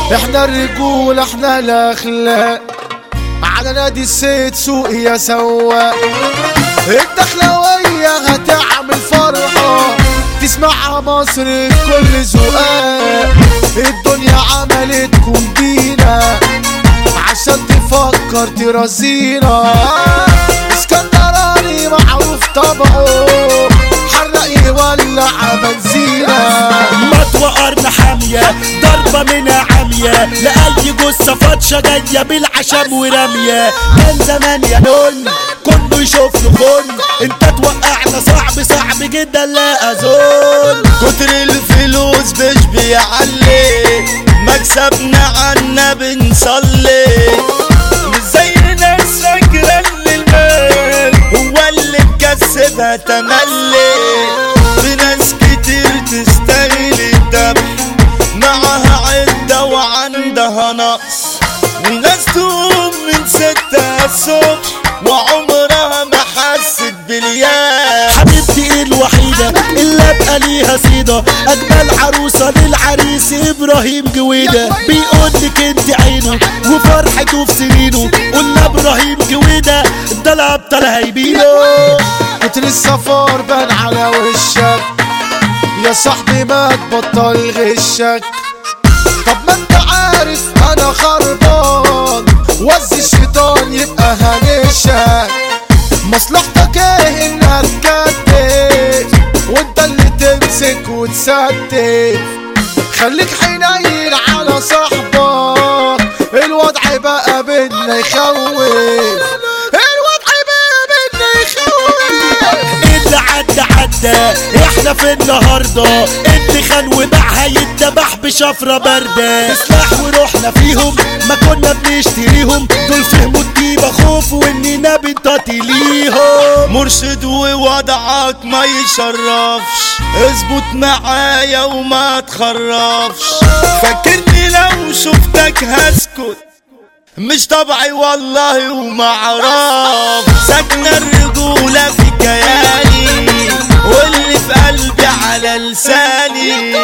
احنا الرجول احنا الاخلاق على نادي السيد سوق يا سواق الدخلوية هتعمل فرحة تسمعها مصر بكل ذوقات الدنيا عملت كومبينا عشان تفكر ترازينا اسكندراني معروف طبعه حرق يولع بنزينة مطوى قرن حامية ضربة منها عامية لأي جثة فاطشة جاية بالعشم ورمية كان زمان يا نون كله يشوف له خن انت توقعنا صعب صعب جدا لا اظن كتر الفلوس مش بيعلي مكسبنا عنا بنصلي مش زي ناس فاكرة ان المال هو اللي مكسبها تملي في ناس كتير تستاهل الذبح معاها عدة وعندها نقص وناس تقوم من ستة الصبح وعمرها ما حست بالياس حبيبتي الوحيدة اللي ابقى ليها صيدة اجمل عروسة للعريس ابراهيم جويدة بيقول لك انت عينه وفرحته في سنينه قلنا ابراهيم جويدة ده الابطال هيبينه كتر السفر بان على وشك يا صاحبي ما تبطل غشك طب ما انت عارف انا خربان وز الشيطان يبقى هنشك مصلحتك ايه انك تكتف وانت اللي تمسك وتستف خليك حنين على صاحبك الوضع بقى بينا يخوف الوضع بقى بينا يخوف اللي عدى عدى احنا في النهارده اللي خان وباعها يتذبح بشفره بارده سلاح وروحنا فيهم ما كنا بنشتريهم دول فهموا الطيبه خوف واننا بنطاطي ليهم مرشد ووضعك ما يشرفش اظبط معايا وما تخرفش فاكرني لو شفتك هسكت مش طبعي والله وما عرف سكن الرجولة في كياني واللي في قلبي على لساني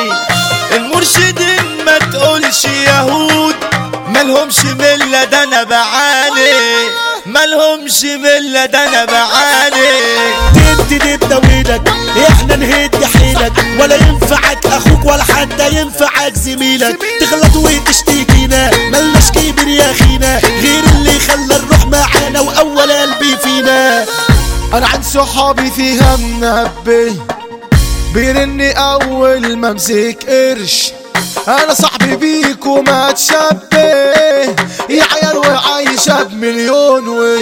المرشدين ما تقولش يهود ملهمش ملة ده انا بعاني ملهمش ملة ده انا بعاني تدي نبدا وينك احنا نهد حيلك ولا ينفعك اخوك ولا حتى ينفعك زميلك تغلط وتشتكينا ملناش كبير يا اخينا غير اللي خلى الروح معانا واول قلبي فينا انا عن صحابي فيها منبه بيرني اول ما امسك قرش انا صاحبي بيك وما تشبه يا عيال وعايشة بمليون وش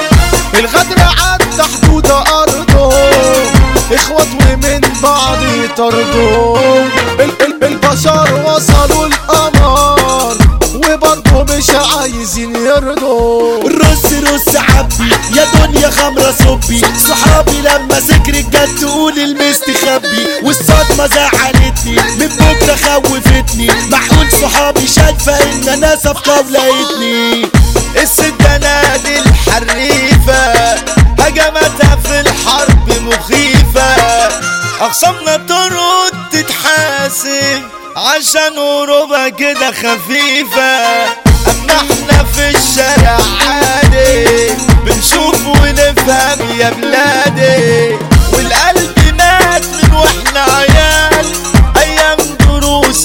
الغدر عدى حدود ارضه اخوات ومن بعض يطردوا ال- ال- البشر وصلوا القمر وبرضه مش عايزين يرضوا رص رص عبي يا دنيا خمرة صبي صحابي لما سكرت جت تقول المستخبي والصدمة زعلتني من بكرة خوفتني معقول صحابي شايفة ان انا صفقة ولقيتني السدانة دي الحريفة هجمتها في الحرب مخيفة أخصامنا ترد تتحاسب عشان هروبها كده خفيفة أما احنا في الشارع عادي بنشوف ونفهم يا بلادي والقلب مات من واحنا عيال أيام دروس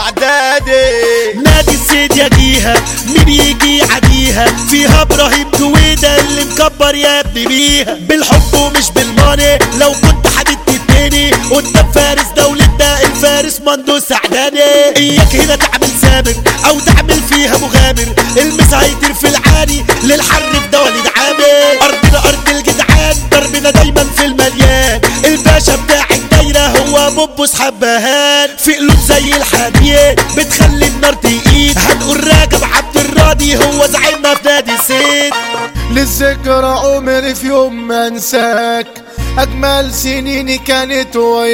الأعدادي نادي السيد يجيها مين يجي يعديها فيها ابراهيم جويدة اللي مكبر يا ابني بيها بالحب ومش بالماني لو كنت حددت التاني قدام فارس دولتنا الفارس مندو سعداني اياك هنا تعمل سامر او تعمل فيها مغامر المس هيطير في العاني للحر في ده وليد عامر ارضنا ارض الجدعان ضربنا دايما في المليان الباشا بتاع الدايرة هو بوبوس حبهان في قلوب زي الحديد بتخلي النار تقيد هنقول راجب عبد الراضي هو زعيمنا في نادي السيد للذكرى عمري في يوم ما انساك اجمل سنيني كانت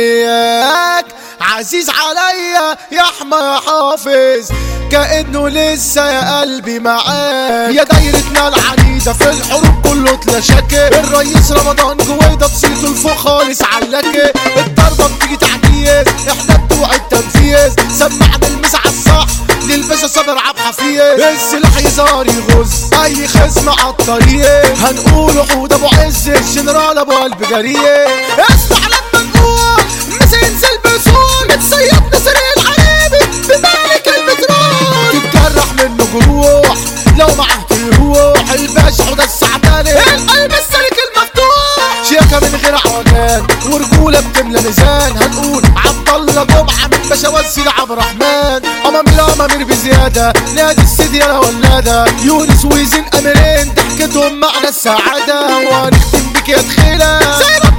وياك عزيز عليا يا احمى يا حافظ كانه لسه يا قلبي معاك يا دايرتنا العنيده في الحروب كله تلاشاكي الرئيس رمضان جويده بصيته لفوق خالص علاكي الضربه بتيجي تعجيز احنا بتوع التنفيذ سمعنا المسعى الصح للباشا باشا صابر عبد حفيظ السلاح يزار يغز اي خصم عالطريق هنقول وحود ابو عز الجنرال ابو قلب جريء اسمع لما نقول مش ينزل بسول متصيد نسر الحبيبي بمالك البترول تتجرح منه جروح لو معاه تروح الباشا حوده السعداني القلب السلك المفتوح شيكة من غير عوجان ورجولة بتملى ميزان هنقول عبد الله جمعة من باشا وسيل عبد الرحمن أمام الأمامير بزيادة نادي السيدي يا ولادة يونس ويزن أميرين ضحكتهم معنى السعادة وهنختم بك يا تخيلة زي ما